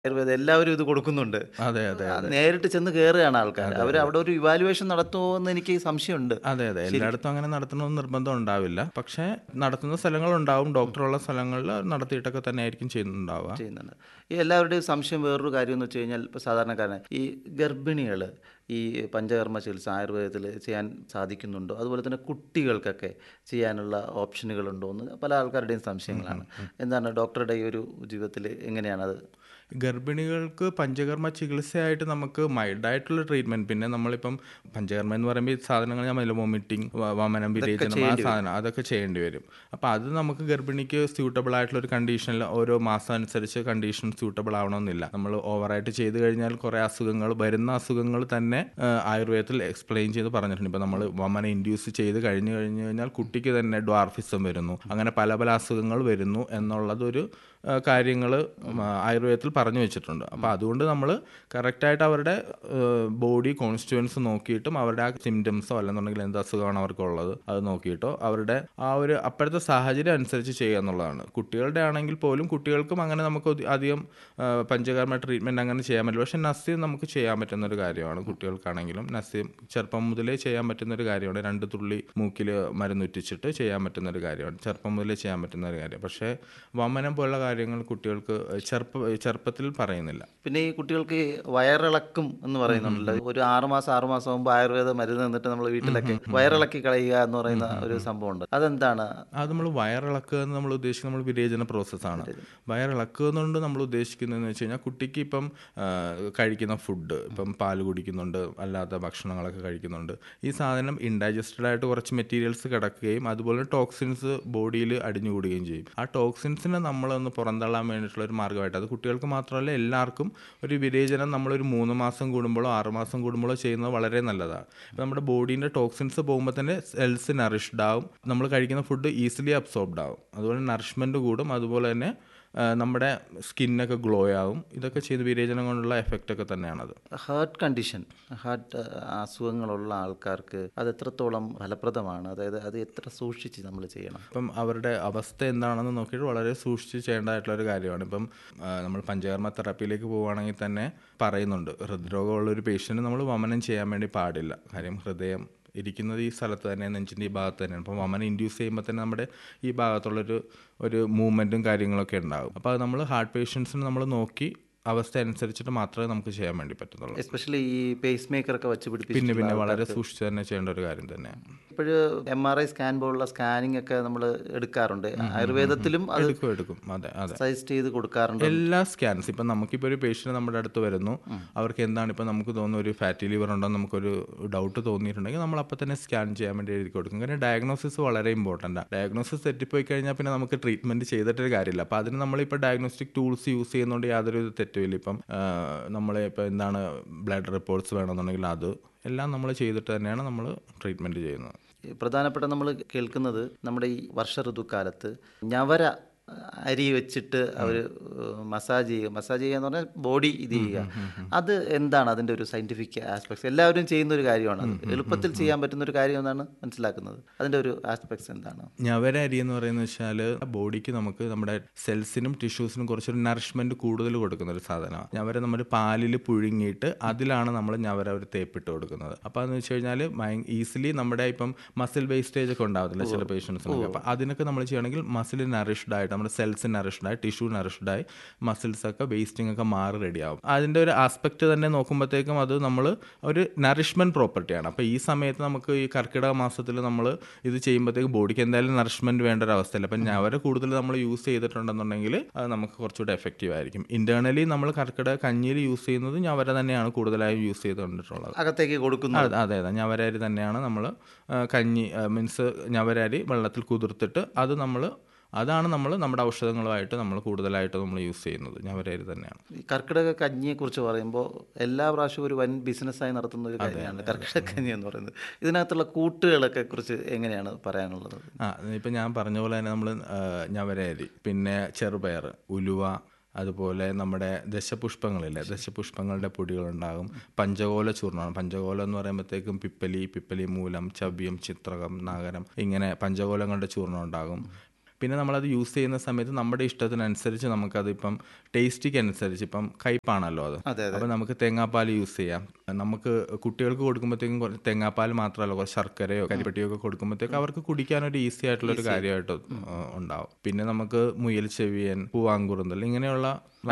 ആയുർവേദം എല്ലാവരും ഇത് കൊടുക്കുന്നുണ്ട് അതെ അതെ ആ, നേരിട്ട് ചെന്ന് കയറുകയാണ് ആൾക്കാർ അവർ അവിടെ ഒരു ഇവാലുവേഷൻ നടത്തുമോ എന്ന് എനിക്ക് സംശയമുണ്ട് അതെ അതെ എല്ലായിടത്തും അങ്ങനെ നടത്തണമെന്ന് നിർബന്ധം ഉണ്ടാവില്ല പക്ഷേ നടത്തുന്ന സ്ഥലങ്ങളുണ്ടാവും ഡോക്ടറുള്ള സ്ഥലങ്ങളിൽ നടത്തിയിട്ടൊക്കെ തന്നെ ആയിരിക്കും ചെയ്യുന്നുണ്ടാവുക ചെയ്യുന്നുണ്ട് ഈ എല്ലാവരുടെയും സംശയം വേറൊരു കാര്യം എന്ന് വെച്ച് കഴിഞ്ഞാൽ ഇപ്പോൾ സാധാരണക്കാരൻ ഈ ഗർഭിണികൾ ഈ പഞ്ചകർമ്മ ചികിത്സ ആയുർവേദത്തിൽ ചെയ്യാൻ സാധിക്കുന്നുണ്ടോ അതുപോലെ തന്നെ കുട്ടികൾക്കൊക്കെ ചെയ്യാനുള്ള ഓപ്ഷനുകളുണ്ടോ എന്ന് പല ആൾക്കാരുടെയും സംശയങ്ങളാണ് എന്താണ് ഡോക്ടറുടെ ഈ ഒരു ജീവിതത്തിൽ എങ്ങനെയാണത് ഗർഭിണികൾക്ക് പഞ്ചകർമ്മ ചികിത്സയായിട്ട് നമുക്ക് മൈൽഡായിട്ടുള്ള ട്രീറ്റ്മെന്റ് പിന്നെ നമ്മളിപ്പം പഞ്ചകർമ്മ എന്ന് പറയുമ്പോൾ ഈ സാധനങ്ങൾ ഞാൻ പറഞ്ഞില്ല വോമിറ്റിംഗ് വമനം വിരേചനം ആ സാധനം അതൊക്കെ ചെയ്യേണ്ടി വരും അപ്പോൾ അത് നമുക്ക് ഗർഭിണിക്ക് സ്യൂട്ടബിൾ ആയിട്ടുള്ള ഒരു കണ്ടീഷനിൽ ഓരോ മാസം അനുസരിച്ച് കണ്ടീഷൻ സ്യൂട്ടബിൾ ആവണമെന്നില്ല നമ്മൾ ഓവറായിട്ട് ചെയ്തു കഴിഞ്ഞാൽ കുറേ അസുഖങ്ങൾ വരുന്ന അസുഖങ്ങൾ തന്നെ ആ, ആയുർവേദത്തിൽ എക്സ്പ്ലെയിൻ ചെയ്ത് പറഞ്ഞിട്ടുണ്ട് ഇപ്പോൾ നമ്മൾ വമന ഇൻഡ്യൂസ് ചെയ്ത് കഴിഞ്ഞു കഴിഞ്ഞു കഴിഞ്ഞാൽ കുട്ടിക്ക് തന്നെ ഡ്വാർഫിസം വരുന്നു അങ്ങനെ പല പല അസുഖങ്ങൾ വരുന്നു എന്നുള്ളതൊരു കാര്യങ്ങൾ ആയുർവേദത്തിൽ പറഞ്ഞു വെച്ചിട്ടുണ്ട് അപ്പോൾ അതുകൊണ്ട് നമ്മൾ കറക്റ്റായിട്ട് അവരുടെ ബോഡി കോൺസ്റ്റുവൻസ് നോക്കിയിട്ടും അവരുടെ ആ സിംറ്റംസോ അല്ലെന്നുണ്ടെങ്കിൽ എന്ത് അസുഖമാണ് അവർക്കുള്ളത് അത് നോക്കിയിട്ടോ അവരുടെ ആ ഒരു അപ്പോഴത്തെ സാഹചര്യം അനുസരിച്ച് ചെയ്യുക എന്നുള്ളതാണ് കുട്ടികളുടെ ആണെങ്കിൽ പോലും കുട്ടികൾക്കും അങ്ങനെ നമുക്ക് ഒതി- അധികം ആ, പഞ്ചകർമ്മ ട്രീറ്റ്മെൻറ്റ് അങ്ങനെ ചെയ്യാൻ പറ്റില്ല പക്ഷേ നസ്യം നമുക്ക് ചെയ്യാൻ പറ്റുന്ന ഒരു കാര്യമാണ് കുട്ടികൾക്കാണെങ്കിലും നസ്യം ചെറുപ്പം മുതലേ ചെയ്യാൻ പറ്റുന്ന ഒരു കാര്യമാണ് രണ്ട് തുള്ളി മൂക്കിൽ മരുന്നുറ്റിച്ചിട്ട് ചെയ്യാൻ പറ്റുന്ന ഒരു കാര്യമാണ് ചെറുപ്പം മുതലേ ചെയ്യാൻ പറ്റുന്ന ഒരു കാര്യം പക്ഷേ വമനം പോലുള്ള കാര്യങ്ങൾ കുട്ടികൾക്ക് ചെറുപ്പ ചെറുപ്പത്തിൽ പറയുന്നില്ല പിന്നെ ഈ കുട്ടികൾക്ക് ഈ വയറിളക്കും എന്ന് പറയുന്നുണ്ടല്ലോ ഒരു ആറുമാസം ആറുമാസം മുമ്പ് ആയുർവേദ മരുന്ന് തന്നിട്ട് നമ്മൾ വീട്ടിലൊക്കെ വയറിളക്കി കളയുക എന്ന് പറയുന്ന ഒരു സംഭവമുണ്ട് അതെന്താണ് അത് നമ്മൾ വയറിളക്കുക എന്ന് നമ്മൾ ഉദ്ദേശിക്കുന്നത് നമ്മൾ വിരേചന പ്രോസസ്സാണ് വയറിളക്കുക എന്നുകൊണ്ട് നമ്മൾ ഉദ്ദേശിക്കുന്നതെന്ന് വെച്ച് കഴിഞ്ഞാൽ കുട്ടിക്ക് ഇപ്പം ആ, കഴിക്കുന്ന ഫുഡ് ഇപ്പം പാല് കുടിക്കുന്നുണ്ട് അല്ലാത്ത ഭക്ഷണങ്ങളൊക്കെ കഴിക്കുന്നുണ്ട് ഈ സാധനം ഇൻഡൈജസ്റ്റഡ് ആയിട്ട് കുറച്ച് മെറ്റീരിയൽസ് കിടക്കുകയും അതുപോലെ ടോക്സിൻസ് ബോഡിയിൽ അടിഞ്ഞുകൂടുകയും ചെയ്യും ആ ടോക്സിൻസിനെ നമ്മളൊന്ന് പുറന്തള്ളാൻ വേണ്ടിയിട്ടുള്ള ഒരു മാർഗ്ഗമായിട്ട് അത് കുട്ടികൾക്ക് മാത്രമല്ല എല്ലാവർക്കും ഒരു വിരേചനം നമ്മളൊരു മൂന്ന് മാസം കൂടുമ്പോഴോ ആറ് മാസം കൂടുമ്പോഴോ ചെയ്യുന്നത് വളരെ നല്ലതാണ് ഇപ്പം നമ്മുടെ ബോഡീൻ്റെ ടോക്സിൻസ് പോകുമ്പോൾ തന്നെ സെൽസ് നറിഷ്ഡ് ആവും നമ്മൾ കഴിക്കുന്ന ഫുഡ് ഈസിലി അബ്സോർബ്ഡ് ആവും അതുപോലെ നറിഷ്മെൻറ്റ് കൂടും അതുപോലെ തന്നെ ആ, നമ്മുടെ സ്കിന്നൊക്കെ ഗ്ലോ ആവും ഇതൊക്കെ ചെയ്ത് വിരേചനം കൊണ്ടുള്ള എഫക്റ്റ് ഒക്കെ തന്നെയാണത് ഹാർട്ട് കണ്ടീഷൻ ഹാർട്ട് അസുഖങ്ങളുള്ള ആൾക്കാർക്ക് അത് എത്രത്തോളം ഫലപ്രദമാണ് അതായത് അത് എത്ര സൂക്ഷിച്ച് നമ്മൾ ചെയ്യണം ഇപ്പം അവരുടെ അവസ്ഥ എന്താണെന്ന് നോക്കിയിട്ട് വളരെ സൂക്ഷിച്ച് ചെയ്യേണ്ടതായിട്ടുള്ള ഒരു കാര്യമാണ് ഇപ്പം ആ, നമ്മൾ പഞ്ചകർമ്മ തെറാപ്പിയിലേക്ക് പോവുകയാണെങ്കിൽ തന്നെ പറയുന്നുണ്ട് ഹൃദ്രോഗമുള്ള ഒരു പേഷ്യൻറ്റ് നമ്മൾ വമനം ചെയ്യാൻ വേണ്ടി പാടില്ല കാര്യം ഹൃദയം ഇരിക്കുന്നത് ഈ സ്ഥലത്ത് തന്നെ നെഞ്ചിൻ്റെ ഈ ഭാഗത്ത് തന്നെയാണ് അപ്പം വമനം ഇൻഡ്യൂസ് ചെയ്യുമ്പോൾ തന്നെ നമ്മുടെ ഈ ഭാഗത്തുള്ളൊരു ഒരു മൂവ്മെൻറ്റും കാര്യങ്ങളൊക്കെ ഉണ്ടാകും അപ്പോൾ അത് നമ്മൾ ഹാർട്ട് പേഷ്യൻസിന് നമ്മൾ നോക്കി അവസ്ഥ അനുസരിച്ചിട്ട് മാത്രമേ നമുക്ക് ചെയ്യാൻ വേണ്ടി പറ്റത്തുള്ളൂ എസ്പെഷ്യലി ഈ പേസ് മേക്കർ ഒക്കെ വെച്ച് പിന്നെ പിടിപ്പിച്ച് പിന്നെ വളരെ സൂക്ഷിച്ച് തന്നെ ചെയ്യേണ്ട ഒരു കാര്യം തന്നെയാണ് ഇപ്പോഴ് എം ആർ ഐ സ്കാൻ പോലുള്ള സ്കാനിങ് ഒക്കെ നമ്മൾ എടുക്കാറുണ്ട് ആയുർവേദത്തിലും അത് എടുക്കും എടുക്കും അതെ അതെ സജസ്റ്റ് ചെയ്ത് കൊടുക്കാറുണ്ട് എല്ലാ സ്കാൻസ് ഇപ്പം നമുക്കിപ്പോൾ ഒരു പേഷ്യൻ്റ് നമ്മുടെ അടുത്ത് വരുന്നു അവർക്ക് എന്താണ് ഇപ്പം നമുക്ക് തോന്നുന്ന ഒരു ഫാറ്റി ലിവർ ഉണ്ടോ എന്ന് നമുക്കൊരു ഡൗട്ട് തോന്നിയിട്ടുണ്ടെങ്കിൽ നമ്മൾ അപ്പം തന്നെ സ്കാൻ ചെയ്യാൻ വേണ്ടി എഴുതി കൊടുക്കും കാരണം ഡയഗ്നോസിസ് വളരെ ഇമ്പോർട്ടൻ്റ് ഡയഗ്നോസിസ് തെറ്റിപ്പോയി കഴിഞ്ഞാൽ പിന്നെ നമുക്ക് ട്രീറ്റ്മെൻറ്റ് ചെയ്തിട്ടൊരു കാര്യമില്ല അപ്പോൾ അതിന് നമ്മളിപ്പോൾ ഡയഗ്നോസ്റ്റിക് ടൂൾസ് യൂസ് ചെയ്യുന്നതുകൊണ്ട് യാതൊരു തെറ്റുമില്ല ഇപ്പം നമ്മൾ ഇപ്പോൾ എന്താണ് ബ്ലഡ് റിപ്പോർട്ട്സ് വേണമെന്നുണ്ടെങ്കിൽ അത് എല്ലാം നമ്മൾ ചെയ്തിട്ട് തന്നെയാണ് നമ്മൾ ട്രീറ്റ്മെൻറ്റ് ചെയ്യുന്നത് ഈ പ്രധാനപ്പെട്ട നമ്മൾ കേൾക്കുന്നത് നമ്മുടെ ഈ വർഷ ഋതുക്കാലത്ത് ഞവര അരി വെച്ചിട്ട് അവർ മസാജ് ചെയ്യുക മസാജ് ചെയ്യുക എന്ന് പറഞ്ഞാൽ ബോഡി ഇത് ചെയ്യുക അത് എന്താണ് അതിൻ്റെ ഒരു സയൻറ്റിഫിക് ആസ്പെക്ട്സ് എല്ലാവരും ചെയ്യുന്ന ഒരു കാര്യമാണ് അത് എളുപ്പത്തിൽ ചെയ്യാൻ പറ്റുന്ന ഒരു കാര്യം എന്നാണ് മനസ്സിലാക്കുന്നത് അതിൻ്റെ ഒരു ആസ്പെക്ട്സ് എന്താണ് ഞവര അരി എന്ന് പറയുന്നത് വെച്ചാൽ ബോഡിക്ക് നമുക്ക് നമ്മുടെ സെൽസിനും ടിഷ്യൂസിനും കുറച്ചൊരു നറിഷ്മെന്റ് കൂടുതൽ കൊടുക്കുന്ന ഒരു സാധനമാണ് ഞവര നമ്മൾ പാലിൽ പുഴുങ്ങിയിട്ട് അതിലാണ് നമ്മൾ ഞവര ഒരു തേപ്പിട്ട് കൊടുക്കുന്നത് അപ്പോൾ അതെന്ന് വെച്ച് കഴിഞ്ഞാൽ ഈസിലി നമ്മുടെ ഇപ്പം മസിൽ വേസ്റ്റേജ് ഒക്കെ ഉണ്ടാവത്തില്ല ചില പേഷ്യൻസിനൊക്കെ അപ്പോൾ അതിനൊക്കെ നമ്മൾ ചെയ്യണമെങ്കിൽ മസിൽ നറിഷ്ഡ് ആയിട്ട് നമ്മുടെ സെൽസ് നറിഷ്ഡ് ആയി ടിഷ്യൂ നറിഷ്ഡ് ആയി മസിൽസ് ഒക്കെ വേസ്റ്റിംഗ് ഒക്കെ മാറി റെഡിയാവും അതിൻ്റെ ഒരു ആസ്പെക്ട് തന്നെ നോക്കുമ്പോഴത്തേക്കും അത് നമ്മൾ ഒരു നറിഷ്മെന്റ് പ്രോപ്പർട്ടിയാണ് അപ്പോൾ ഈ സമയത്ത് നമുക്ക് ഈ കർക്കിടക മാസത്തിൽ നമ്മൾ ഇത് ചെയ്യുമ്പോഴത്തേക്ക് ബോഡിക്ക് എന്തായാലും നറിഷ്മെന്റ് വേണ്ട ഒരു അവസ്ഥയില്ല അപ്പം ഞവര കൂടുതൽ നമ്മൾ യൂസ് ചെയ്തിട്ടുണ്ടെന്നുണ്ടെങ്കിൽ അത് നമുക്ക് കുറച്ചുകൂടെ എഫക്റ്റീവ് ആയിരിക്കും ഇന്റേണലി നമ്മൾ കർക്കിടക കഞ്ഞിയിൽ യൂസ് ചെയ്യുന്നത് ഞവര തന്നെയാണ് കൂടുതലായും യൂസ് ചെയ്തുകൊണ്ടിട്ടുള്ളത് അകത്തേക്ക് കൊടുക്കുന്നു അതെ അതെ അതെ ഞവരരി തന്നെയാണ് നമ്മൾ കഞ്ഞി മീൻസ് ഞവരരി വെള്ളത്തിൽ കുതിർത്തിട്ട് അത് നമ്മൾ അതാണ് നമ്മൾ നമ്മുടെ ഔഷധങ്ങളുമായിട്ട് നമ്മൾ കൂടുതലായിട്ട് നമ്മൾ യൂസ് ചെയ്യുന്നത് ഞവരരി തന്നെയാണ് ഈ കർക്കിടക കഞ്ഞിയെ കുറിച്ച് പറയുമ്പോൾ എല്ലാ പ്രാവശ്യവും ഒരു വൻ ബിസിനസ്സായി നടത്തുന്ന ഒരു കാര്യമാണ് കർക്കിടക കഞ്ഞി എന്ന് പറയുന്നത് ഇതിനകത്തുള്ള കൂട്ടുകളൊക്കെ കുറിച്ച് എങ്ങനെയാണ് പറയാനുള്ളത് ആ ഇപ്പം ഞാൻ പറഞ്ഞ പോലെ തന്നെ നമ്മൾ ഞവരരി പിന്നെ ചെറുപയർ ഉലുവ അതുപോലെ നമ്മുടെ ദശപുഷ്പങ്ങളില്ലേ ദശപുഷ്പങ്ങളുടെ പൊടികളുണ്ടാകും പഞ്ചകോല ചൂർണ്ണമാണ് പഞ്ചകോലം എന്ന് പറയുമ്പോഴത്തേക്കും പിപ്പലി പിപ്പലി മൂലം ചവ്യം ചിത്രകം നാഗരം ഇങ്ങനെ പഞ്ചകോലങ്ങളുടെ ചൂർണ്ണം ഉണ്ടാകും പിന്നെ നമ്മളത് യൂസ് ചെയ്യുന്ന സമയത്ത് നമ്മുടെ ഇഷ്ടത്തിനനുസരിച്ച് നമുക്കത് ഇപ്പം ടേസ്റ്റിക്ക് അനുസരിച്ച് ഇപ്പം കയ്പാണല്ലോ അത് അതെ, അപ്പം നമുക്ക് തേങ്ങാപ്പാൽ യൂസ് ചെയ്യാം നമുക്ക് കുട്ടികൾക്ക് കൊടുക്കുമ്പോഴത്തേക്കും കുറച്ച് തേങ്ങാപ്പാൽ മാത്രമല്ല കുറച്ച് ശർക്കരയോ കരിപ്പട്ടിയോ ഒക്കെ കൊടുക്കുമ്പോഴത്തേക്ക് അവർക്ക് കുടിക്കാനൊരു ഈസി ആയിട്ടുള്ള ഒരു കാര്യമായിട്ട് ഏഹ്, ഉണ്ടാവും പിന്നെ നമുക്ക് മുയൽ ചെവിയൻ പൂവാങ്കുറുന്തൽ ഇങ്ങനെയുള്ള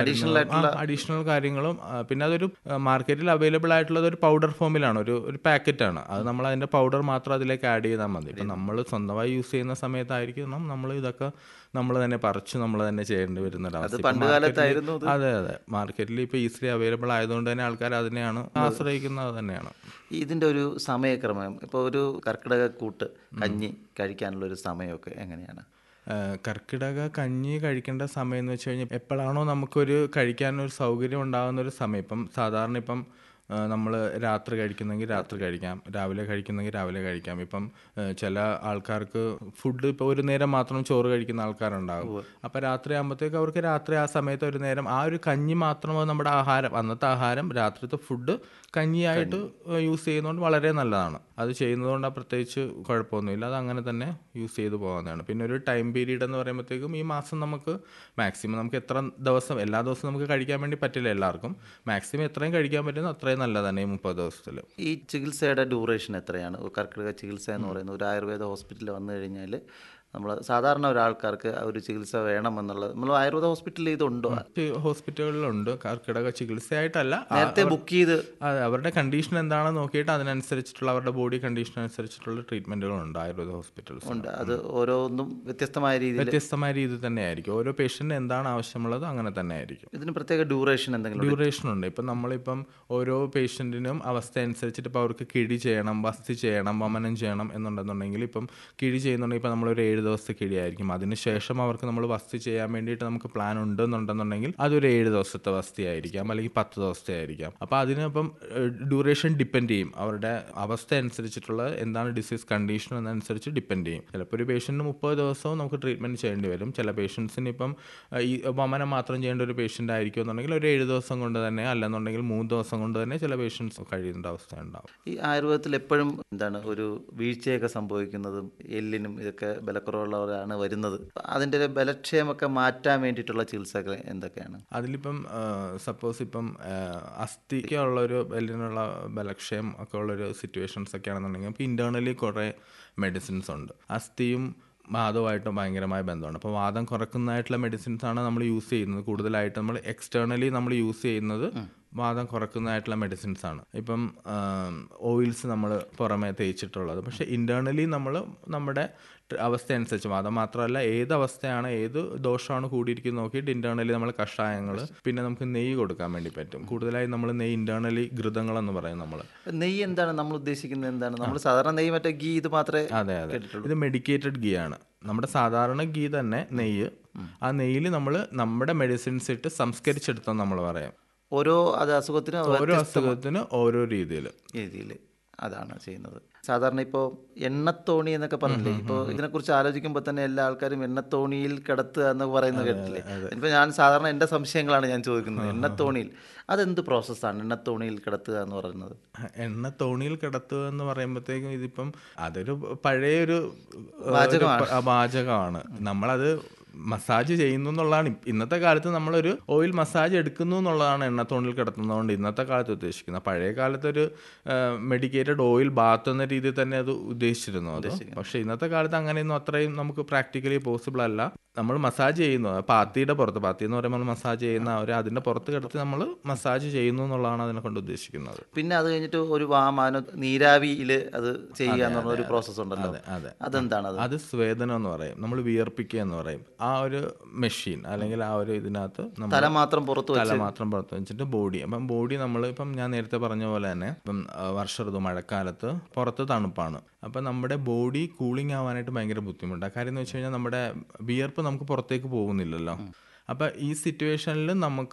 അഡീഷണൽ കാര്യങ്ങളും ആ, പിന്നെ അതൊരു മാർക്കറ്റിൽ അവൈലബിൾ ആയിട്ടുള്ളത് ഒരു പൗഡർ ഫോമിലാണ് ഒരു ഒരു പാക്കറ്റാണ് അത് നമ്മൾ അതിന്റെ പൗഡർ മാത്രം അതിലേക്ക് ആഡ് ചെയ്താൽ മതി ഇപ്പം നമ്മൾ സ്വന്തമായി യൂസ് ചെയ്യുന്ന സമയത്തായിരിക്കും നമ്മൾ ഇതൊക്കെ നമ്മൾ തന്നെ പറിച്ച് നമ്മൾ തന്നെ ചെയ്യേണ്ടി വരുന്ന ഒരു അവസ്ഥ. ഇപ്പം പണ്ട് കാലത്തായിരുന്നു market ല് അതെ അതെ മാർക്കറ്റിൽ ഇപ്പോൾ ഈസിലി അവൈലബിൾ ആയതുകൊണ്ട് തന്നെ ആൾക്കാർ അതിനെയാണ് ആശ്രയിക്കുന്നത് തന്നെയാണ് ഇതിൻ്റെ ഒരു സമയക്രമം ഇപ്പോൾ ഒരു കർക്കിടക കൂട്ട് കഞ്ഞി കഴിക്കാനുള്ള ഒരു സമയമൊക്കെ എങ്ങനെയാണ് ഏഹ് കർക്കിടക കഞ്ഞി കഴിക്കേണ്ട സമയം എന്ന് വെച്ച് കഴിഞ്ഞാൽ എപ്പോഴാണോ നമുക്കൊരു കഴിക്കാനൊരു സൗകര്യം ഉണ്ടാകുന്ന ഒരു സമയം ഇപ്പം സാധാരണ ഇപ്പം നമ്മൾ രാത്രി കഴിക്കുന്നെങ്കിൽ രാത്രി കഴിക്കാം രാവിലെ കഴിക്കുന്നെങ്കിൽ രാവിലെ കഴിക്കാം ഇപ്പം ഏഹ് ചില ആൾക്കാർക്ക് ഫുഡ് ഇപ്പോൾ ഒരു നേരം മാത്രം ചോറ് കഴിക്കുന്ന ആൾക്കാരുണ്ടാകും അപ്പോൾ രാത്രി ആകുമ്പോഴത്തേക്ക് അവർക്ക് രാത്രി ആ സമയത്ത് ഒരു നേരം ആ ഒരു കഞ്ഞി മാത്രം അത് നമ്മുടെ ആഹാരം അന്നത്തെ ആഹാരം രാത്രിത്തെ ഫുഡ് കഞ്ഞിയായിട്ട് യൂസ് ചെയ്യുന്നതുകൊണ്ട് വളരെ നല്ലതാണ് അത് ചെയ്യുന്നതുകൊണ്ട് ആ പ്രത്യേകിച്ച് കുഴപ്പമൊന്നുമില്ല അത് അങ്ങനെ തന്നെ യൂസ് ചെയ്ത് പോകാവുന്നതാണ് പിന്നെ ഒരു ടൈം പീരീഡ് എന്ന് പറയുമ്പോഴത്തേക്കും ഈ മാസം നമുക്ക് മാക്സിമം നമുക്ക് എത്ര ദിവസം എല്ലാ ദിവസവും നമുക്ക് കഴിക്കാൻ വേണ്ടി പറ്റില്ല എല്ലാവർക്കും മാക്സിമം എത്രയും കഴിക്കാൻ പറ്റുന്ന അത്രയും നല്ലതാണ് ഈ മുപ്പത് ദിവസത്തിൽ ഈ ചികിത്സയുടെ ഡ്യൂറേഷൻ എത്രയാണ് ഒരു കർക്കിടക ചികിത്സ എന്ന് പറയുന്നത് ഒരു ആയുർവേദ ഹോസ്പിറ്റലിൽ വന്നു കഴിഞ്ഞാൽ നമ്മൾ സാധാരണ ഒരാൾക്കാർക്ക് ആ ഒരു ചികിത്സ വേണമെന്നുള്ളത് നമ്മൾ ആയുർവേദ ഹോസ്പിറ്റലിൽ ഇതുണ്ടോ ഹോസ്പിറ്റലുകളിലുണ്ട് കർക്കിടക ചികിത്സയായിട്ടല്ല ആ- നേരത്തെ ബുക്ക് ചെയ്ത് അതെ അവരുടെ കണ്ടീഷൻ എന്താണെന്ന് നോക്കിയിട്ട് അതിനനുസരിച്ചിട്ടുള്ള അവരുടെ ബോഡി കണ്ടീഷൻ അനുസരിച്ചിട്ടുള്ള ട്രീറ്റ്മെന്റുകളുണ്ട് ആയുർവേദ ഹോസ്പിറ്റൽസ് ഉണ്ട് അത് ഓരോന്നും വ്യത്യസ്തമായ രീതിയിൽ വ്യത്യസ്തമായ രീതി തന്നെയായിരിക്കും ഓരോ പേഷ്യന്റിന് എന്താണ് ആവശ്യമുള്ളത് അങ്ങനെ തന്നെ ആയിരിക്കും ഇതിന് പ്രത്യേക ഡ്യൂറേഷൻ എന്തെങ്കിലും ഡ്യൂറേഷൻ ഉണ്ട് ഇപ്പം നമ്മളിപ്പം ഓരോ പേഷ്യൻറ്റിനും അവസ്ഥ അനുസരിച്ചിട്ട് ഇപ്പോൾ അവർക്ക് കിഴി ചെയ്യണം വസ്തി ചെയ്യണം വമനം ചെയ്യണം എന്നുണ്ടെന്നുണ്ടെങ്കിൽ ഇപ്പം കിഴി ചെയ്യുന്നുണ്ടെങ്കിൽ ഇപ്പം നമ്മളൊരു ഏഴ് ദിവസത്തെ കിഴിയായിരിക്കും അതിനുശേഷം അവർക്ക് നമ്മൾ വസ്തി ചെയ്യാൻ വേണ്ടിയിട്ട് നമുക്ക് പ്ലാൻ ഉണ്ടെന്നുണ്ടെന്നുണ്ടെങ്കിൽ അതൊരു ഏഴ് ദിവസത്തെ വസ്തി ആയിരിക്കാം അല്ലെങ്കിൽ പത്ത് ദിവസത്തെ ആയിരിക്കാം അപ്പോൾ അതിനിപ്പം ഡ്യൂറേഷൻ ഡിപ്പെൻഡ് ചെയ്യും അവരുടെ അവസ്ഥ അനുസരിച്ചിട്ടുള്ള എന്താണ് ഡിസീസ് കണ്ടീഷൻ എന്നനുസരിച്ച് ഡിപ്പെൻഡ് ചെയ്യും ചിലപ്പോൾ ഒരു പേഷ്യൻറ്റിന് മുപ്പത് ദിവസവും നമുക്ക് ട്രീറ്റ്മെൻറ്റ് ചെയ്യേണ്ടി വരും ചില പേഷ്യൻസിന് ഇപ്പം ഏഹ്, ഈ വമനം മാത്രം ചെയ്യേണ്ട ഒരു പേഷ്യൻ്റ് ആയിരിക്കും എന്നുണ്ടെങ്കിൽ ഒരു ഏഴ് ദിവസം കൊണ്ട് തന്നെ അല്ലെന്നുണ്ടെങ്കിൽ മൂന്ന് ദിവസം കൊണ്ട് തന്നെ ചില പേഷ്യൻസ് കഴിയേണ്ട അവസ്ഥ ഉണ്ടാവും ഈ ആയുർവേദത്തിൽ എപ്പോഴും എന്താണ് ഒരു വീഴ്ചയൊക്കെ സംഭവിക്കുന്നതും എല്ലിനും ഇതൊക്കെ ബലക്കുറവുള്ളവരാണ് വരുന്നത് അതിൻ്റെ ഒരു ബലക്ഷയമൊക്കെ മാറ്റാൻ വേണ്ടിയിട്ടുള്ള ചികിത്സകൾ എന്തൊക്കെയാണ് അതിലിപ്പം സപ്പോസ് ഇപ്പം അസ്ഥിക്കുള്ള ഒരു എല്ലിനുള്ള ബലക്ഷയം ഒക്കെ ഉള്ളൊരു സിറ്റുവേഷൻസ് ഒക്കെ ആണെന്നുണ്ടെങ്കിൽ ഇപ്പോൾ ഇൻറ്റേർണലി കുറേ മെഡിസിൻസ് ഉണ്ട് അസ്ഥിയും വാദവുമായിട്ട് ഭയങ്കരമായ ബന്ധമാണ് അപ്പോൾ വാദം കുറക്കുന്നതായിട്ടുള്ള മെഡിസിൻസ് ആണ് നമ്മൾ യൂസ് ചെയ്യുന്നത് കൂടുതലായിട്ട് നമ്മൾ എക്സ്റ്റേർണലി നമ്മൾ യൂസ് ചെയ്യുന്നത് വാദം കുറക്കുന്നതായിട്ടുള്ള മെഡിസിൻസ് ആണ് ഇപ്പം ഓയിൽസ് നമ്മൾ പുറമേ തേച്ചിട്ടുള്ളത് പക്ഷേ ഇൻറ്റേർണലി നമ്മൾ നമ്മുടെ ട് അവസ്ഥ അനുസരിച്ച് വാദം മാത്രമല്ല ഏത് അവസ്ഥയാണ് ഏത് ദോഷമാണ് കൂടിയിരിക്കുന്നത് നോക്കിയിട്ട് ഇൻറ്റേർണലി നമ്മൾ കഷായങ്ങൾ പിന്നെ നമുക്ക് നെയ്യ് കൊടുക്കാൻ വേണ്ടി പറ്റും കൂടുതലായി നമ്മൾ നെയ്യ് ഇൻറ്റേർണലി ഘൃതങ്ങളെന്ന് പറയും നമ്മൾ നെയ്യ് എന്താണ് നമ്മൾ ഉദ്ദേശിക്കുന്നത് എന്താണ് നമ്മൾ സാധാരണ നെയ്യ് മറ്റേ ഗീ ഇത് മാത്രമേ അതെ അതെ ഇത് മെഡിക്കേറ്റഡ് ഗീ ആണ് നമ്മുടെ സാധാരണ ഗീ തന്നെ നെയ്യ് ആ നെയ്യിൽ നമ്മൾ നമ്മുടെ മെഡിസിൻസ് ഇട്ട് സംസ്കരിച്ചെടുത്തെന്ന് നമ്മൾ പറയാം ഓരോ അത് അസുഖത്തിനും ഓരോ അസുഖത്തിന് ഓരോ രീതിയിൽ രീതിയിൽ അതാണ് ചെയ്യുന്നത് സാധാരണ ഇപ്പോൾ എണ്ണത്തോണി എന്നൊക്കെ പറഞ്ഞില്ലേ ഇപ്പോൾ ഇതിനെക്കുറിച്ച് ആലോചിക്കുമ്പോൾ തന്നെ എല്ലാ ആൾക്കാരും എണ്ണത്തോണിയിൽ കിടത്തുക എന്ന് പറയുന്നത് കേട്ടില്ലേ ഇപ്പോൾ ഞാൻ സാധാരണ എൻ്റെ സംശയങ്ങളാണ് ഞാൻ ചോദിക്കുന്നത് എണ്ണത്തോണിയിൽ അതെന്ത് പ്രോസസ്സാണ് എണ്ണത്തോണിയിൽ കിടത്തുക എന്ന് പറയുന്നത് എണ്ണ തോണിയിൽ കിടത്തുക എന്ന് പറയുമ്പോഴത്തേക്കും ഇതിപ്പം അതൊരു പഴയൊരു വാചകമാണ്. ഒരു പ- വാചകമാണ് നമ്മളത് മസാജ് ചെയ്യുന്നു എന്നുള്ളതാണ് ഇപ്പ- ഇന്നത്തെ കാലത്ത് നമ്മളൊരു ഓയിൽ മസാജ് എടുക്കുന്നു എന്നുള്ളതാണ് എണ്ണത്തോണിൽ കിടത്തുന്നതുകൊണ്ട് ഇന്നത്തെ കാലത്ത് ഉദ്ദേശിക്കുന്നത് പഴയ കാലത്ത് ഒരു മെഡിക്കേറ്റഡ് ഓയിൽ ബാത്ത് എന്ന രീതിയിൽ തന്നെ അത് ഉദ്ദേശിച്ചിരുന്നു അത് പക്ഷെ ഇന്നത്തെ കാലത്ത് അങ്ങനെയൊന്നും അത്രയും നമുക്ക് പ്രാക്ടിക്കലി പോസിബിൾ അല്ല നമ്മൾ മസാജ് ചെയ്യുന്നു പാത്തിയുടെ പുറത്ത് പാത്തി എന്ന് പറയുമ്പോൾ മസാജ് ചെയ്യുന്ന അവർ അതിന്റെ പുറത്ത് കിടത്തി നമ്മൾ മസാജ് ചെയ്യുന്നു എന്നുള്ളതാണ് അതിനെ കൊണ്ട് ഉദ്ദേശിക്കുന്നത് പിന്നെ അത് കഴിഞ്ഞിട്ട് ഒരു വാമാനോ നീരാവിയിൽ അത് ചെയ്യുക എന്നുള്ള ഒരു പ്രോസസ്സ് ഉണ്ടല്ലോ അതെ അതെന്താണ് അത് അത് സ്വേദനം എന്ന് പറയും നമ്മൾ വിയർപ്പിക്കുക എന്ന് പറയും ആ ഒരു മെഷീൻ അല്ലെങ്കിൽ ആ ഒരു ഇതിനകത്ത് നമ്മൾ തല മാത്രം പുറത്ത് തല മാത്രം പുറത്ത് വെച്ചിട്ട് ബോഡി അപ്പം ബോഡി നമ്മൾ ഇപ്പം ഞാൻ നേരത്തെ പറഞ്ഞ പോലെ തന്നെ ഇപ്പം ആ, വർഷ ഋതു മഴക്കാലത്ത് പുറത്ത് തണുപ്പാണ് അപ്പം നമ്മുടെ ബോഡി കൂളിംഗ് ആവാനായിട്ട് ഭയങ്കര ബുദ്ധിമുട്ടാണ് കാര്യം എന്ന് വെച്ച് കഴിഞ്ഞാൽ നമ്മുടെ വിയർപ്പ് നമുക്ക് പുറത്തേക്ക് പോകുന്നില്ലല്ലോ അപ്പം ഈ സിറ്റുവേഷനിൽ നമുക്ക്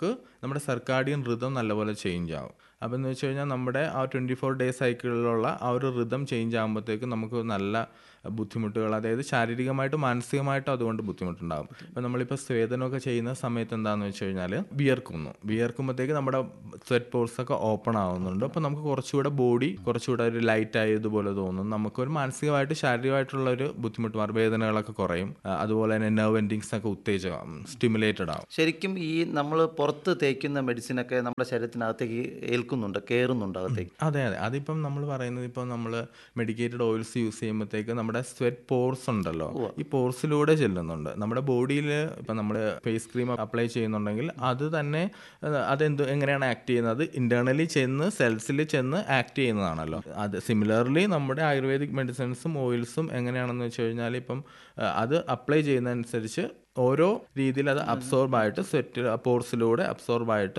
നമ്മുടെ സർക്കാഡിയൻ ഋതം നല്ലപോലെ ചേഞ്ച് ആവും അപ്പോൾ എന്ന് വെച്ച് കഴിഞ്ഞാൽ നമ്മുടെ ആ ട്വൻറ്റി ഫോർ ഡേ സൈക്കിളിലുള്ള ആ ഒരു ഋതം ചേഞ്ച് ആകുമ്പോഴത്തേക്ക് നമുക്ക് നല്ല ബുദ്ധിമുട്ടുകൾ അതായത് ശാരീരികമായിട്ടും മാനസികമായിട്ടും അതുകൊണ്ട് ബുദ്ധിമുട്ടുണ്ടാകും ഇപ്പം നമ്മളിപ്പോൾ സ്വേദനമൊക്കെ ചെയ്യുന്ന സമയത്ത് എന്താണെന്ന് വെച്ച് കഴിഞ്ഞാൽ വിയർക്കുന്നു വിയർക്കുമ്പോഴത്തേക്ക് നമ്മുടെ സ്വെറ്റ് പോൾസ് ഒക്കെ ഓപ്പൺ ആവുന്നുണ്ട് അപ്പോൾ നമുക്ക് കുറച്ചുകൂടെ ബോഡി കുറച്ചുകൂടെ ഒരു ലൈറ്റ് ആയതുപോലെ തോന്നും നമുക്കൊരു മാനസികമായിട്ട് ശാരീരികമായിട്ടുള്ള ഒരു ബുദ്ധിമുട്ട് മാറും വേദനകളൊക്കെ കുറയും ആ, അതുപോലെ തന്നെ നെർവ് എൻഡിങ്സ് ഒക്കെ ഉത്തേജകം സ്റ്റിമുലേറ്റഡ് ആവും ശരിക്കും ഈ നമ്മൾ പുറത്ത് തേക്കുന്ന മെഡിസിനൊക്കെ നമ്മുടെ ശരീരത്തിനകത്തേക്ക് ഏൽക്കുന്നുണ്ട് കയറുന്നുണ്ട് അകത്തേക്ക് അതെ അതെ അതിപ്പം നമ്മൾ പറയുന്നത് ഇപ്പം നമ്മൾ മെഡിക്കേറ്റഡ് ഓയിൽസ് യൂസ് ചെയ്യുമ്പോഴത്തേക്ക് നമ്മുടെ സ്വെറ്റ് പോർസ് ഉണ്ടല്ലോ ഈ പോർസിലൂടെ ചെല്ലുന്നുണ്ട് നമ്മുടെ ബോഡിയിൽ ഇപ്പം നമ്മൾ ഫേസ് ക്രീം അപ്ലൈ ചെയ്യുന്നുണ്ടെങ്കിൽ അത് തന്നെ അത് അതെന്ത് എങ്ങനെയാണ് ആക്ട് ചെയ്യുന്നത് ഇന്റേണലി ചെന്ന് സെൽസിൽ ചെന്ന് ആക്ട് ചെയ്യുന്നതാണല്ലോ അത് സിമിലർലി നമ്മുടെ ആയുർവേദിക് മെഡിസിൻസും ഓയിൽസും എങ്ങനെയാണെന്ന് വെച്ച് കഴിഞ്ഞാൽ ഇപ്പം ആ, അത് അപ്ലൈ ചെയ്യുന്നതനുസരിച്ച് ഓരോ രീതിയിൽ അത് അബ്സോർബ് ആയിട്ട് സ്വെറ്റ് പോർസിലൂടെ അബ്സോർബ് ആയിട്ട്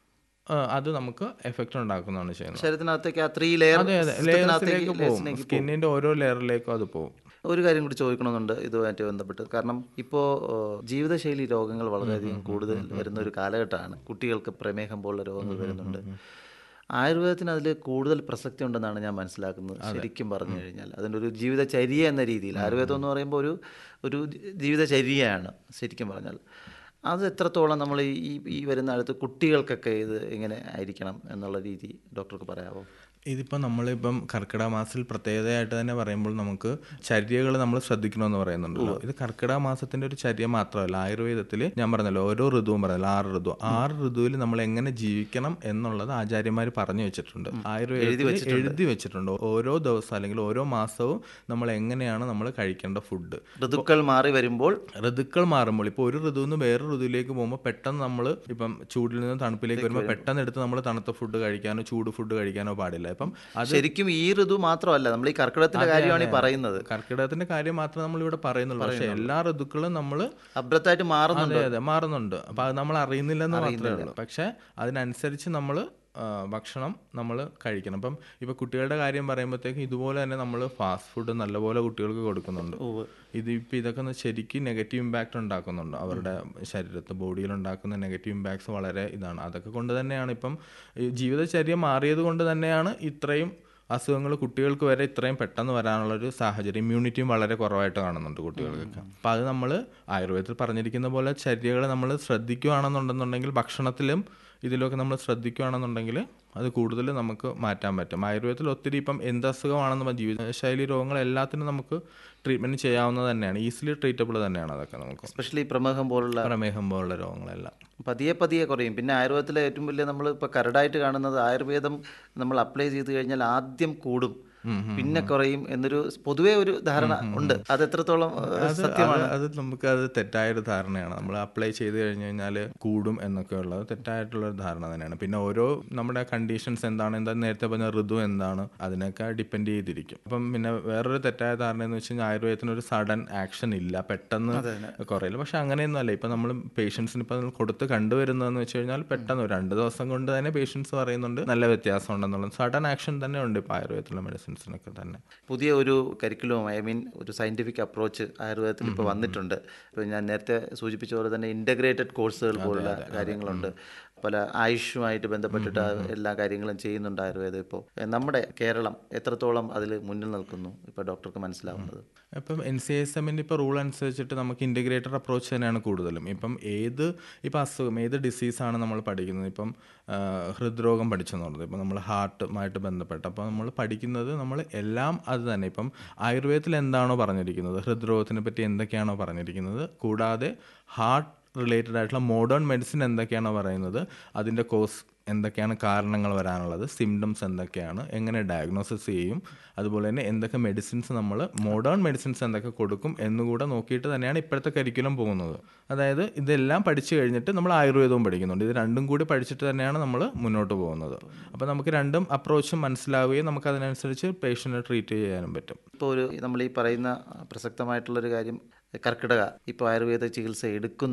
ആ, അത് നമുക്ക് എഫക്റ്റ് ഉണ്ടാക്കുന്നതാണ് ചെയ്യുന്നത് ശരീരത്തിനകത്തേക്ക് ആ ത്രീ ലെയർ അതെ അതെ ലെയേഴ്സിലേക്ക് പോകും സ്കിന്നിന്റെ ഓരോ ലെയറിലേക്കും അത് പോകും ഒരു കാര്യം കൂടി ചോദിക്കണമെന്നുണ്ട് ഇതുമായിട്ട് ബന്ധപ്പെട്ട് കാരണം ഇപ്പോൾ ജീവിതശൈലി രോഗങ്ങൾ വളരെയധികം കൂടുതൽ വരുന്ന ഒരു കാലഘട്ടമാണ് കുട്ടികൾക്ക് പ്രമേഹം പോലുള്ള രോഗങ്ങൾ വരുന്നുണ്ട് ആയുർവേദത്തിന് അതിൽ കൂടുതൽ പ്രസക്തി ഉണ്ടെന്നാണ് ഞാൻ മനസ്സിലാക്കുന്നത് ശരിക്കും പറഞ്ഞു കഴിഞ്ഞാൽ അതിൻ്റെ ഒരു ജീവിതചര്യ എന്ന രീതിയിൽ ആയുർവേദം എന്ന് പറയുമ്പോൾ ഒരു ഒരു ജീവിതചര്യയാണ് ശരിക്കും പറഞ്ഞാൽ അത് എത്രത്തോളം നമ്മൾ ഈ ഈ വരുന്ന അടുത്ത് കുട്ടികൾക്കൊക്കെ ഇത് എങ്ങനെ ആയിരിക്കണം എന്നുള്ള രീതി ഡോക്ടർക്ക് പറയാമോ ഇതിപ്പോൾ നമ്മളിപ്പം കർക്കിടക മാസത്തിൽ പ്രത്യേകതയായിട്ട് തന്നെ പറയുമ്പോൾ നമുക്ക് ചര്യകൾ നമ്മൾ ശ്രദ്ധിക്കണമെന്ന് പറയുന്നുണ്ടല്ലോ ഇത് കർക്കിടക മാസത്തിന്റെ ഒരു ചര്യ മാത്രമല്ല ആയുർവേദത്തിൽ ഞാൻ പറഞ്ഞല്ലോ ഓരോ ഋതുവും പറഞ്ഞല്ലോ ആറ് ഋതു ആറ് ഋതുവിൽ നമ്മൾ എങ്ങനെ ജീവിക്കണം എന്നുള്ളത് ആചാര്യന്മാർ പറഞ്ഞു വെച്ചിട്ടുണ്ട് ആയുർവേദത്തിൽ എഴുതി വെച്ചിട്ടുണ്ട് ഓരോ ദിവസം അല്ലെങ്കിൽ ഓരോ മാസവും നമ്മൾ എങ്ങനെയാണ് നമ്മൾ കഴിക്കേണ്ട ഫുഡ് ഋതുക്കൾ മാറി വരുമ്പോൾ ഋതുക്കൾ മാറുമ്പോൾ ഇപ്പോൾ ഒരു ഋതുവിൽ നിന്ന് വേറെ ഋതുവിലേക്ക് പോകുമ്പോൾ പെട്ടെന്ന് നമ്മൾ ഇപ്പം ചൂടിൽ നിന്ന് തണുപ്പിലേക്ക് വരുമ്പോൾ പെട്ടെന്ന് എടുത്ത് നമ്മൾ തണുത്ത ഫുഡ് കഴിക്കാനോ ചൂട് ഫുഡ് കഴിക്കാനോ പാടില്ല ഇപ്പം അത് ശരിക്കും ഈ ഋതു മാത്രമല്ല നമ്മൾ ഈ കർക്കിടകത്തിന്റെ കാര്യമാണ് ഈ പറയുന്നത് കർക്കിടകത്തിന്റെ കാര്യം മാത്രമേ നമ്മൾ ഇവിടെ പറയുന്നുള്ളൂ പക്ഷെ എല്ലാ ഋതുക്കളും നമ്മൾ അബ്രത്തായിട്ട് മാറുന്നുണ്ട് അതെ അതെ മാറുന്നുണ്ട് അപ്പൊ അത് നമ്മൾ അറിയുന്നില്ലെന്ന് മാത്രമേ ഉള്ളൂ പക്ഷെ അതിനനുസരിച്ച് നമ്മൾ ഭക്ഷണം നമ്മൾ കഴിക്കണം ഇപ്പം ഇപ്പൊ കുട്ടികളുടെ കാര്യം പറയുമ്പോഴത്തേക്ക് ഇതുപോലെ തന്നെ നമ്മൾ ഫാസ്റ്റ് ഫുഡ് നല്ലപോലെ കുട്ടികൾക്ക് കൊടുക്കുന്നുണ്ട് ഇത് ഇപ്പം ഇതൊക്കെ ഒന്ന് ശരിക്കും നെഗറ്റീവ് ഇമ്പാക്റ്റ് ഉണ്ടാക്കുന്നുണ്ട് അവരുടെ ശരീരത്ത് ബോഡിയിൽ ഉണ്ടാക്കുന്ന നെഗറ്റീവ് ഇമ്പാക്ട്സ് വളരെ ഇതാണ് അതൊക്കെ കൊണ്ട് തന്നെയാണ് ഇപ്പം ഈ ജീവിതചര്യ മാറിയത് കൊണ്ട് തന്നെയാണ് ഇത്രയും അസുഖങ്ങൾ കുട്ടികൾക്ക് വരെ ഇത്രയും പെട്ടെന്ന് വരാനുള്ളൊരു സാഹചര്യം ഇമ്മ്യൂണിറ്റിയും വളരെ കുറവായിട്ട് കാണുന്നുണ്ട് കുട്ടികൾക്കൊക്കെ അപ്പം അത് നമ്മൾ ആയുർവേദത്തിൽ പറഞ്ഞിരിക്കുന്ന പോലെ ചര്യകൾ നമ്മൾ ശ്രദ്ധിക്കുകയാണെന്നുണ്ടെന്നുണ്ടെങ്കിൽ ഭക്ഷണത്തിലും ഇതിലൊക്കെ നമ്മൾ ശ്രദ്ധിക്കുകയാണെന്നുണ്ടെങ്കിൽ അത് കൂടുതൽ നമുക്ക് മാറ്റാൻ പറ്റും ആയുർവേദത്തിൽ ഒത്തിരി ഇപ്പം എന്ത് അസുഖമാണെന്ന് പറഞ്ഞാൽ ജീവിതശൈലി രോഗങ്ങൾ എല്ലാത്തിനും നമുക്ക് ട്രീറ്റ്മെൻറ്റ് ചെയ്യാവുന്നത് തന്നെയാണ് ഈസിലി ട്രീറ്റബിൾ തന്നെയാണ് അതൊക്കെ നമുക്ക് എസ്പെഷ്യലി പ്രമേഹം പോലുള്ള പ്രമേഹം പോലുള്ള രോഗങ്ങളെല്ലാം പതിയെ പതിയെ കുറയും പിന്നെ ആയുർവേദത്തിലെ ഏറ്റവും വലിയ നമ്മൾ ഇപ്പോൾ കരടായിട്ട് കാണുന്നത് ആയുർവേദം നമ്മൾ അപ്ലൈ ചെയ്ത് കഴിഞ്ഞാൽ ആദ്യം കൂടും പിന്നെ കുറയും എന്നൊരു പൊതുവേ ഒരു ധാരണ ഉണ്ട് അത് എത്രത്തോളം ഏഹ്, സത്യമാണ് അത് അത് നമുക്ക് അത് തെറ്റായൊരു ധാരണയാണ് നമ്മൾ അപ്ലൈ ചെയ്ത് കഴിഞ്ഞ് കഴിഞ്ഞാൽ കൂടും എന്നൊക്കെ ഉള്ളത് തെറ്റായിട്ടുള്ള ഒരു ധാരണ തന്നെയാണ് പിന്നെ ഓരോ നമ്മുടെ കണ്ടീഷൻസ് എന്താണ് എന്താ നേരത്തെ പറഞ്ഞ ഋതു എന്താണ് അതിനൊക്കെ ഡിപ്പെൻഡ് ചെയ്തിരിക്കും അപ്പം പിന്നെ വേറൊരു തെറ്റായ ധാരണ എന്ന് വെച്ച് കഴിഞ്ഞാൽ ആയുർവേദത്തിന് ഒരു സഡൻ ആക്ഷൻ ഇല്ല പെട്ടെന്ന് കുറയില്ല പക്ഷെ അങ്ങനെയൊന്നുമല്ല ഇപ്പം നമ്മൾ പേഷ്യൻസിന് ഇപ്പം കൊടുത്ത് കണ്ടുവരുന്നതെന്ന് വെച്ച് കഴിഞ്ഞാൽ പെട്ടെന്ന് ഒരു രണ്ട് ദിവസം കൊണ്ട് തന്നെ പേഷ്യൻസ് പറയുന്നുണ്ട് നല്ല വ്യത്യാസം ഉണ്ടെന്നുള്ളത് സഡൻ ആക്ഷൻ തന്നെ ഉണ്ട് ഇപ്പോൾ ആയുർവേദത്തിലെ മെഡിസിൻസിനൊക്കെ തന്നെ പുതിയ ഒരു കരിക്കുലം ഐ മീൻ ഒരു സയന്റിഫിക് അപ്രോച്ച് ആയുർവേദത്തിൽ ഇപ്പോൾ വന്നിട്ടുണ്ട് ഇപ്പോൾ ഞാൻ നേരത്തെ സൂചിപ്പിച്ച പോലെ തന്നെ ഇൻ്റഗ്രേറ്റഡ് കോഴ്സുകൾ പോലുള്ള കാര്യങ്ങളുണ്ട് പല ആയുഷുമായിട്ട് ബന്ധപ്പെട്ടിട്ട് എല്ലാ കാര്യങ്ങളും ചെയ്യുന്നുണ്ട് ആയുർവേദം ഇപ്പോൾ നമ്മുടെ കേരളം എത്രത്തോളം അതിൽ മുന്നിൽ നിൽക്കുന്നു ഇപ്പോൾ ഡോക്ടർക്ക് മനസ്സിലാവുന്നത് ഇപ്പം എൻ സി എസ് എമ്മിൻ്റെ ഇപ്പോൾ റൂൾ അനുസരിച്ചിട്ട് നമുക്ക് ഇൻറ്റഗ്രേറ്റഡ് അപ്രോച്ച് തന്നെയാണ് കൂടുതലും ഇപ്പം ഏത് ഇപ്പം അസുഖം ഏത് ഡിസീസാണ് നമ്മൾ പഠിക്കുന്നത് ഇപ്പം ആ, ഹൃദ്രോഗം പഠിച്ചെന്ന് പറഞ്ഞത് ഇപ്പം നമ്മൾ ഹാർട്ടുമായിട്ട് ബന്ധപ്പെട്ട് അപ്പോൾ നമ്മൾ പഠിക്കുന്നത് നമ്മൾ എല്ലാം അത് തന്നെ ഇപ്പം ആയുർവേദത്തിൽ എന്താണോ പറഞ്ഞിരിക്കുന്നത് ഹൃദ്രോഗത്തിനെ പറ്റി എന്തൊക്കെയാണോ പറഞ്ഞിരിക്കുന്നത് കൂടാതെ ഹാർട്ട് റിലേറ്റഡ് ആയിട്ടുള്ള മോഡേൺ മെഡിസിൻ എന്തൊക്കെയാണോ പറയുന്നത് അതിൻ്റെ കോസ് എന്തൊക്കെയാണ് കാരണങ്ങൾ വരാനുള്ളത് സിംറ്റംസ് എന്തൊക്കെയാണ് എങ്ങനെ ഡയഗ്നോസിസ് ചെയ്യും അതുപോലെ തന്നെ എന്തൊക്കെ മെഡിസിൻസ് നമ്മൾ മോഡേൺ മെഡിസിൻസ് എന്തൊക്കെ കൊടുക്കും എന്നുകൂടെ നോക്കിയിട്ട് തന്നെയാണ് ഇപ്പോഴത്തെ കരിക്കുലം പോകുന്നത് അതായത് ഇതെല്ലാം പഠിച്ചു കഴിഞ്ഞിട്ട് നമ്മൾ ആയുർവേദവും പഠിക്കുന്നുണ്ട് ഇത് രണ്ടും കൂടി പഠിച്ചിട്ട് തന്നെയാണ് നമ്മൾ മുന്നോട്ട് പോകുന്നത് അപ്പോൾ നമുക്ക് രണ്ടും അപ്രോച്ചും മനസ്സിലാവുകയും നമുക്ക് അതിനനുസരിച്ച് പേഷ്യൻറ്റിനെ ട്രീറ്റ് ചെയ്യാനും പറ്റും ഇപ്പോൾ ഒരു നമ്മൾ ഈ പറയുന്ന പ്രസക്തമായിട്ടുള്ളൊരു കാര്യം കർക്കിടക ഇപ്പോൾ ആയുർവേദ ചികിത്സ എടുക്കുന്ന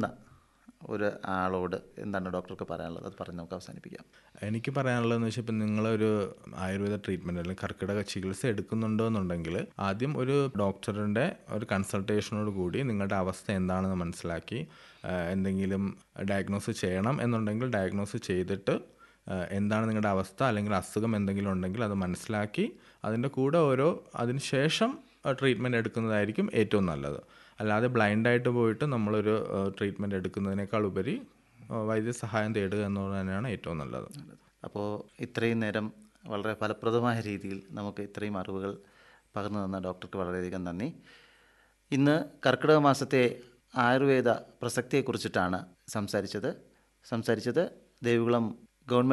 ഒരു ആളോട് എന്താണ് ഡോക്ടർക്ക് പറയാനുള്ളത് അത് പറഞ്ഞ് നമുക്ക് അവസാനിപ്പിക്കാം എനിക്ക് പറയാനുള്ളതെന്ന് വെച്ചാൽ ഇപ്പം നിങ്ങളൊരു ആയുർവേദ ട്രീറ്റ്മെൻറ്റ് അല്ലെങ്കിൽ കർക്കിടക ചികിത്സ എടുക്കുന്നുണ്ടോ എന്നുണ്ടെങ്കിൽ ആദ്യം ഒരു ഡോക്ടറിൻ്റെ ഒരു കൺസൾട്ടേഷനോട് കൂടി നിങ്ങളുടെ അവസ്ഥ എന്താണെന്ന് മനസ്സിലാക്കി ആ, എന്തെങ്കിലും ഡയഗ്നോസ് ചെയ്യണം എന്നുണ്ടെങ്കിൽ ഡയഗ്നോസ് ചെയ്തിട്ട് ആ, എന്താണ് നിങ്ങളുടെ അവസ്ഥ അല്ലെങ്കിൽ അസുഖം എന്തെങ്കിലും ഉണ്ടെങ്കിൽ അത് മനസ്സിലാക്കി അതിൻ്റെ കൂടെ ഓരോ അതിന് ശേഷം ട്രീറ്റ്മെൻറ്റ് എടുക്കുന്നതായിരിക്കും ഏറ്റവും നല്ലത് അല്ലാതെ ബ്ലൈൻഡായിട്ട് പോയിട്ട് നമ്മളൊരു ട്രീറ്റ്മെൻറ്റ് എടുക്കുന്നതിനേക്കാൾ ഉപരി ആ, വൈദ്യസഹായം തേടുക എന്നുള്ളത് തന്നെയാണ് ഏറ്റവും നല്ലത് അപ്പോൾ ഇത്രയും നേരം വളരെ ഫലപ്രദമായ രീതിയിൽ നമുക്ക് ഇത്രയും അറിവുകൾ പകർന്നു തന്ന ഡോക്ടർക്ക് വളരെയധികം നന്ദി ഇന്ന് കർക്കിടക മാസത്തെ ആയുർവേദ പ്രസക്തിയെക്കുറിച്ചിട്ടാണ് സംസാരിച്ചത് സംസാരിച്ചത് ദേവികുളം ഗവൺമെൻറ്